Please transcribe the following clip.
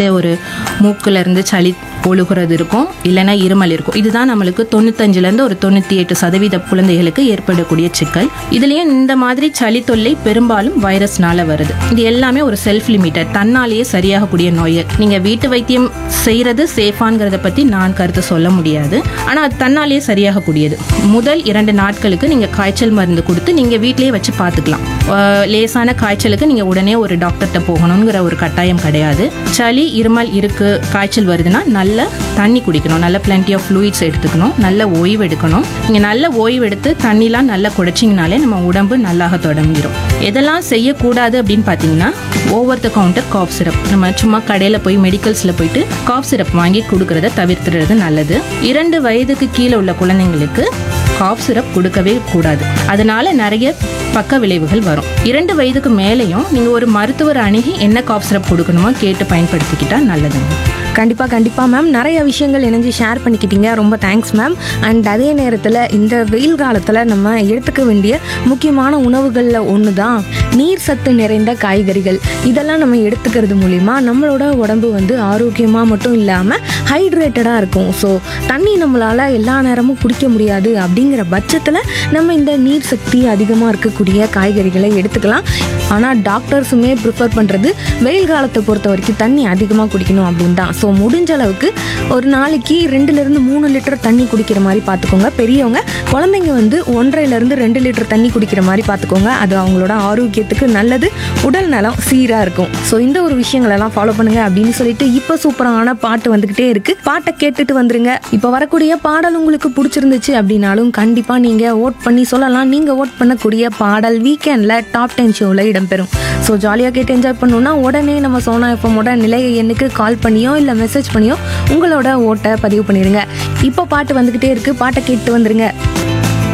லைட்டாக ஒரு மூக்குல இருந்து சளி ஒழுகுறது இருக்கும் இல்லைன்னா இருமல் இருக்கும் இதுதான் நம்மளுக்கு தொண்ணூத்தஞ்சுலேருந்து ஒரு தொண்ணூற்றி எட்டு சதவீத குழந்தைகளுக்கு ஏற்படக்கூடிய சிக்கல் இதுலேயும் இந்த மாதிரி சளி தொல்லை பெரும்பாலும் வைரஸ்னால வருது இது எல்லாமே ஒரு செல்ஃப் லிமிட்டட் தன்னாலேயே சரியாகக்கூடிய நோய் நீங்கள் வீட்டு வைத்தியம் செய்கிறது சேஃபாங்கிறத பற்றி நான் கருத்து சொல்ல முடியாது ஆனால் அது தன்னாலேயே சரியாகக்கூடியது முதல் இரண்டு நாட்களுக்கு நீங்கள் காய்ச்சல் மருந்து கொடுத்து நீங்கள் வீட்டிலேயே வச்சு பார்த்துக்கலாம் ஆஹ் லேசான காய்ச்சலுக்கு நீங்கள் உடனே ஒரு டாக்டர்கிட்ட போகணுங்கிற ஒரு கட்டாயம் கிடையாது சளி இருமல் இருக்கு காய்ச்சல் வருதுன்னா நல்ல தண்ணி குடிக்கணும் நல்ல plenty ஆஃப் ஃப்ளூயிட்ஸ் எடுத்துக்கணும் நல்ல ஓய்வு எடுக்கணும் நீங்கள் நல்ல ஓய்வு எடுத்து தண்ணிலாம் நல்லா குடிச்சிங்கனாலே நம்ம உடம்பு நல்லாக தொடங்கிடும் எதெல்லாம் செய்யக்கூடாது அப்படின்னு பார்த்தீங்கன்னா over the counter cough syrup நம்ம சும்மா கடையில் போய் மெடிக்கல்ஸில் போயிட்டு காஃப் சிரப் வாங்கி கொடுக்கறத தவிர்த்துறது நல்லது இரண்டு வயதுக்கு கீழே உள்ள குழந்தைங்களுக்கு காஃப் சிரப் கொடுக்கவே கூடாது அதனால நிறைய பக்க விளைவுகள் வரும் இரண்டு வயதுக்கு மேலேயும் நீங்கள் ஒரு மருத்துவர் அணுகி என்ன காஃப் சிரப் கொடுக்கணுமோ கேட்டு பயன்படுத்திக்கிட்டா நல்லதுங்க கண்டிப்பாக கண்டிப்பாக மேம் நிறைய விஷயங்கள் இணைஞ்சு ஷேர் பண்ணிக்கிட்டீங்க ரொம்ப தேங்க்ஸ் மேம் அண்ட் அதே நேரத்தில் இந்த வெயில் காலத்தில் நம்ம எடுத்துக்க வேண்டிய முக்கியமான உணவுகளில் ஒன்று தான் நீர் சத்து நிறைந்த காய்கறிகள் இதெல்லாம் நம்ம எடுத்துக்கிறது மூலிமா நம்மளோட உடம்பு வந்து ஆரோக்கியமாக மட்டும் இல்லாமல் ஹைட்ரேட்டடாக இருக்கும் ஸோ தண்ணி நம்மளால் எல்லா நேரமும் குடிக்க முடியாது அப்படிங்கிற பட்சத்தில் நம்ம இந்த நீர் சக்தி அதிகமாக இருக்கக்கூடிய காய்கறிகளை எடுத்துக்கலாம் ஆனால் டாக்டர்ஸுமே ப்ரிஃபர் பண்ணுறது வெயில் காலத்தை பொறுத்த வரைக்கும் தண்ணி அதிகமாக குடிக்கணும் அப்படின்னு தான் ஸோ முடிஞ்ச அளவுக்கு ஒரு நாளைக்கு ரெண்டுலேருந்து மூணு லிட்டர் தண்ணி குடிக்கிற மாதிரி பார்த்துக்கோங்க பெரியவங்க குழந்தைங்க வந்து ஒன்றரைலேருந்து ரெண்டு லிட்டர் தண்ணி குடிக்கிற மாதிரி பார்த்துக்கோங்க அது அவங்களோட ஆரோக்கியத்துக்கு நல்லது உடல் நலம் சீராக இருக்கும் ஸோ இந்த ஒரு விஷயங்களெல்லாம் ஃபாலோ பண்ணுங்க அப்படின்னு சொல்லிட்டு இப்போ சூப்பரான பாட்டு வந்துக்கிட்டே இருக்கு பாட்டை கேட்டுட்டு வந்துருங்க இப்போ வரக்கூடிய பாடல் உங்களுக்கு பிடிச்சிருந்துச்சு அப்படின்னாலும் கண்டிப்பாக நீங்கள் ஓட் பண்ணி சொல்லலாம் நீங்கள் ஓட் பண்ணக்கூடிய பாடல் வீக்கெண்டில் டாப் டென் ஷோவில் இடம்பெறும் ஸோ ஜாலியாக கேட்டு என்ஜாய் பண்ணணும்னா உடனே நம்ம சோனா எஃப்எம்மோட நிலைய எண்ணுக்கு கால் பண்ணியோ இல்லை மெசேஜ் பண்ணியோ உங்களோட ஓட்டை பதிவு பண்ணிடுங்க இப்போ பாட்டு வந்துக்கிட்டே இருக்கு பாட்டை கேட்டு வந்துருங்க